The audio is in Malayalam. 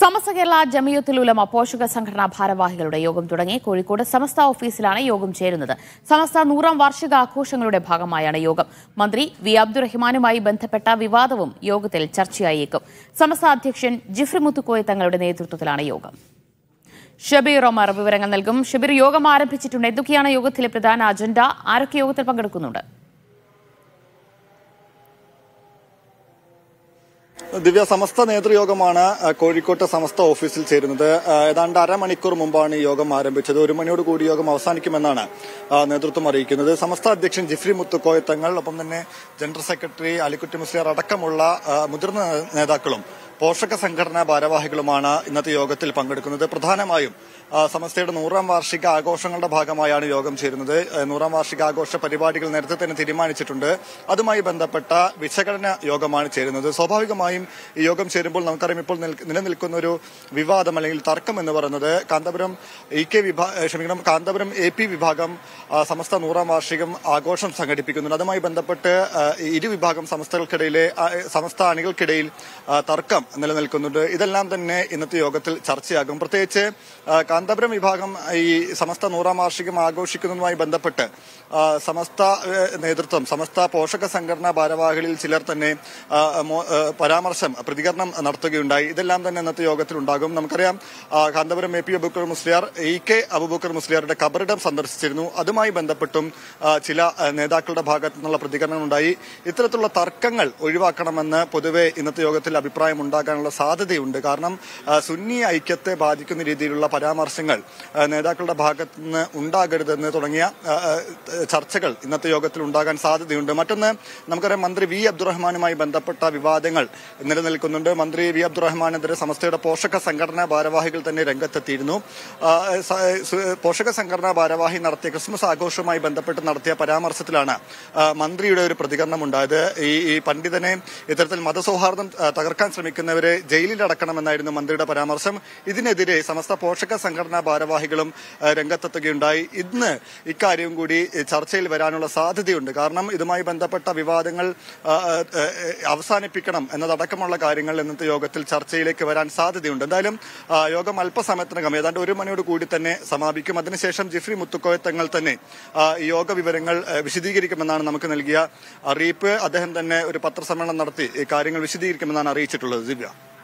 സമസ്ത കേരള ജമിയത്തുൽ ഉലമ പോഷക സംഘടനാ ഭാരവാഹികളുടെ യോഗം തുടങ്ങി കോഴിക്കോട് സമസ്ത ഓഫീസിലാണ് യോഗം ചേരുന്നത് സമസ്ത നൂറാം വാർഷിക ആഘോഷങ്ങളുടെ ഭാഗമായാണ് യോഗം മന്ത്രി വി അബ്ദുറഹ്മാനുമായി ബന്ധപ്പെട്ട വിവാദവും യോഗത്തിൽ ചർച്ചയായേക്കും സമസ്ത അധ്യക്ഷൻ ജിഫ്രി മുത്തുക്കോയ തങ്ങളുടെ നേതൃത്വത്തിലാണ് യോഗം ഷബീർ ഒമർ വിവരങ്ങൾ നൽകും ഷബീർ യോഗം ആരംഭിച്ചിട്ടുണ്ട് എന്തൊക്കെയാണ് യോഗത്തിലെ പ്രധാന അജണ്ട ആരൊക്കെ യോഗത്തിൽ പങ്കെടുക്കുന്നുണ്ട് ദിവ്യ സമസ്ത നേതൃയോഗമാണ് ആ, കോഴിക്കോട്ട് സമസ്ത ഓഫീസിൽ ചേരുന്നത് ആ, ഏതാണ്ട് അരമണിക്കൂർ മുമ്പാണ് ഈ യോഗം ആരംഭിച്ചത് ഒരു മണിയോട് കൂടി യോഗം അവസാനിക്കുമെന്നാണ് ആ, നേതൃത്വം അറിയിക്കുന്നത് സമസ്ത അധ്യക്ഷൻ ജിഫ്രി മുത്തുക്കോയ തങ്ങൾ ഒപ്പം തന്നെ ജനറൽ സെക്രട്ടറി അലിക്കുട്ടി മുസ്ലിയാർ അടക്കമുള്ള ആ, മുതിർന്ന നേതാക്കളും പോഷക സംഘടനാ ഭാരവാഹികളുമാണ് ഇന്നത്തെ യോഗത്തിൽ പങ്കെടുക്കുന്നത് പ്രധാനമായും ആ, സമസ്തയുടെ നൂറാം വാർഷിക ആഘോഷങ്ങളുടെ ഭാഗമായാണ് യോഗം ചേരുന്നത് ആ, നൂറാം വാർഷിക ആഘോഷ പരിപാടികൾ നേരത്തെ തന്നെ തീരുമാനിച്ചിട്ടുണ്ട് അതുമായി ബന്ധപ്പെട്ട വിശകലന യോഗമാണ് ചേരുന്നത് സ്വാഭാവികമായും ഈ യോഗം ചേരുമ്പോൾ നമുക്കറിയാം ഇപ്പോൾ നിൽ- നിലനിൽക്കുന്ന ഒരു വിവാദം അല്ലെങ്കിൽ തർക്കം എന്ന് പറയുന്നത് കാന്തപുരം ഇ കെ വിഭാ ഏ, ക്ഷമിക്കണം കാന്തപുരം എ പി വിഭാഗം ആ, സമസ്ത നൂറാം വാർഷികം ആഘോഷം സംഘടിപ്പിക്കുന്നുണ്ട് അതുമായി ബന്ധപ്പെട്ട് ആ, ഇരു വിഭാഗം സമസ്തകൾക്കിടയിലെ ആ, ഏ, സമസ്ത അണികൾക്കിടയിൽ ആ, തർക്കം നിലനിൽക്കുന്നുണ്ട് ഇതെല്ലാം തന്നെ ഇന്നത്തെ യോഗത്തിൽ ചർച്ചയാകും പ്രത്യേകിച്ച് ആ, കാന്തപുരം വിഭാഗം ഈ സമസ്ത നൂറാം വാർഷികം ആഘോഷിക്കുന്നതുമായി ബന്ധപ്പെട്ട് ആ, സമസ്ത ഏ, നേതൃത്വം സമസ്ത പോഷക സംഘടനാ ഭാരവാഹികളിൽ ചിലർ തന്നെ ആ, മോ- ആ, പരാമർശം പ്രതികരണം നടത്തുകയുണ്ടായി ഇതെല്ലാം തന്നെ ഇന്നത്തെ യോഗത്തിൽ ഉണ്ടാകും നമുക്കറിയാം ആ, Kanthapuram A P Abookkar Musliyar E K Abubakar മുസ്ലിയാരുടെ കബറിടം സന്ദർശിച്ചിരുന്നു അതുമായി ബന്ധപ്പെട്ടും ആ, ചില ആ, നേതാക്കളുടെ ഭാഗത്തു നിന്നുള്ള പ്രതികരണം ഉണ്ടായി ഇത്തരത്തിലുള്ള തർക്കങ്ങൾ ഒഴിവാക്കണമെന്ന് പൊതുവെ ഇന്നത്തെ യോഗത്തിൽ അഭിപ്രായം ഉണ്ടാകാനുള്ള സാധ്യതയുണ്ട് കാരണം ആ, സുന്നി ഐക്യത്തെ ബാധിക്കുന്ന രീതിയിലുള്ള പരാമർശങ്ങൾ ആ, നേതാക്കളുടെ ഭാഗത്തു നിന്ന് ഉണ്ടാകരുതെന്ന് തുടങ്ങിയ ആ, ആ, ചർച്ചകൾ ഇന്നത്തെ യോഗത്തിൽ ഉണ്ടാകാൻ സാധ്യതയുണ്ട് മറ്റൊന്ന് നമുക്കറിയാം മന്ത്രി വി അബ്ദുറഹ്മാനുമായി ബന്ധപ്പെട്ട വിവാദങ്ങൾ നിലനിൽക്കുന്നുണ്ട് മന്ത്രി വി അബ്ദുറഹ്മാനെതിരെ സമസ്തയുടെ പോഷക സംഘടനാ ഭാരവാഹികൾ തന്നെ രംഗത്തെത്തിയിരുന്നു ആ, സ- സു- പോഷക സംഘടനാ ഭാരവാഹി നടത്തിയ ക്രിസ്മസ് ആഘോഷവുമായി ബന്ധപ്പെട്ട് നടത്തിയ പരാമർശത്തിലാണ് ആ, മന്ത്രിയുടെ ഒരു പ്രതികരണം ഉണ്ടായത് ഈ ഈ പണ്ഡിതനെ ഇത്തരത്തിൽ മതസൗഹാർദ്ദം ആ, തകർക്കാൻ ശ്രമിക്കുന്നവരെ ജയിലിൽ അടക്കണമെന്നായിരുന്നു മന്ത്രിയുടെ പരാമർശം ഇതിനെതിരെ സമസ്ത പോഷക സംഘടനാ ഭാരവാഹികളും ആ, രംഗത്തെത്തുകയുണ്ടായി ഇന്ന് ഇക്കാര്യവും കൂടി ചർച്ചയിൽ വരാനുള്ള സാധ്യതയുണ്ട് കാരണം ഇതുമായി ബന്ധപ്പെട്ട വിവാദങ്ങൾ ആ, ആ, ആ, അവസാനിപ്പിക്കണം എന്നതടക്കമുള്ള കാര്യങ്ങൾ ഇന്നത്തെ യോഗത്തിൽ ചർച്ചയിലേക്ക് വരാൻ സാധ്യതയുണ്ട് എന്തായാലും ആ, യോഗം അല്പസമയത്തിനകം ഏതാണ്ട് ഒരു മണിയോട് കൂടി തന്നെ സമാപിക്കും അതിനുശേഷം ജിഫ്രി മുത്തുക്കോയ തങ്ങൾ തന്നെ ആ, ഈ യോഗ വിവരങ്ങൾ ആ, വിശദീകരിക്കുമെന്നാണ് നമുക്ക് നൽകിയ അറിയിപ്പ് അദ്ദേഹം തന്നെ ഒരു പത്രസമ്മേളനം നടത്തി ഈ കാര്യങ്ങൾ വിശദീകരിക്കുമെന്നാണ് അറിയിച്ചിട്ടുള്ളത് ദിവ്യ